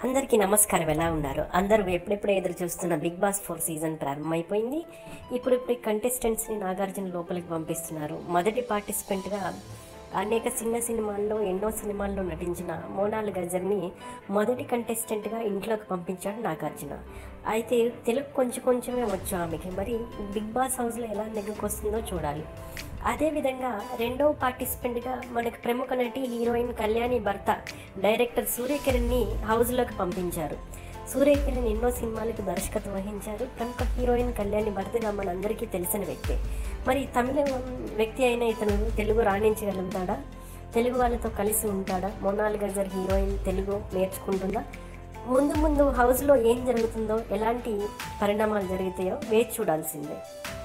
అందరికీ నమస్కారం ఎలా ఉన్నారు అందరూ ఎప్పుడెప్పుడు ఎదురు చూస్తున్న బిగ్ బాస్ ఫోర్ సీజన్ ప్రారంభమైపోయింది ఇప్పుడు ఇప్పుడు కంటెస్టెంట్స్ని నాగార్జున లోపలికి పంపిస్తున్నారు మొదటి పార్టిసిపెంట్గా అనేక చిన్న సినిమాల్లో ఎన్నో సినిమాల్లో నటించిన మోనాల్ గజర్ని మొదటి కంటెస్టెంట్గా ఇంట్లోకి పంపించాడు నాగార్జున అయితే తెలుగు కొంచెం కొంచెమే వచ్చు ఆమెకి మరి బిగ్ బాస్ హౌస్లో ఎలా నెగ్గుకొస్తుందో చూడాలి అదేవిధంగా రెండవ పార్టిసిపెంట్గా మనకు ప్రముఖ నటి హీరోయిన్ కళ్యాణి భర్త డైరెక్టర్ సూర్యకిరణ్ని హౌస్లోకి పంపించారు సూర్యకిరణ్ ఎన్నో సినిమాలకు దర్శకత్వం వహించారు ప్రముఖ హీరోయిన్ కళ్యాణి భర్తగా మనందరికీ తెలిసిన వ్యక్తి మరి తమిళ వ్యక్తి అయిన ఇతను తెలుగు రాణించగలుగుతాడా తెలుగు వాళ్ళతో కలిసి ఉంటాడా మోనాల్ గజర్ హీరోయిన్ తెలుగు నేర్చుకుంటుందా ముందు ముందు హౌస్లో ఏం జరుగుతుందో ఎలాంటి పరిణామాలు జరుగుతాయో వేచి చూడాల్సిందే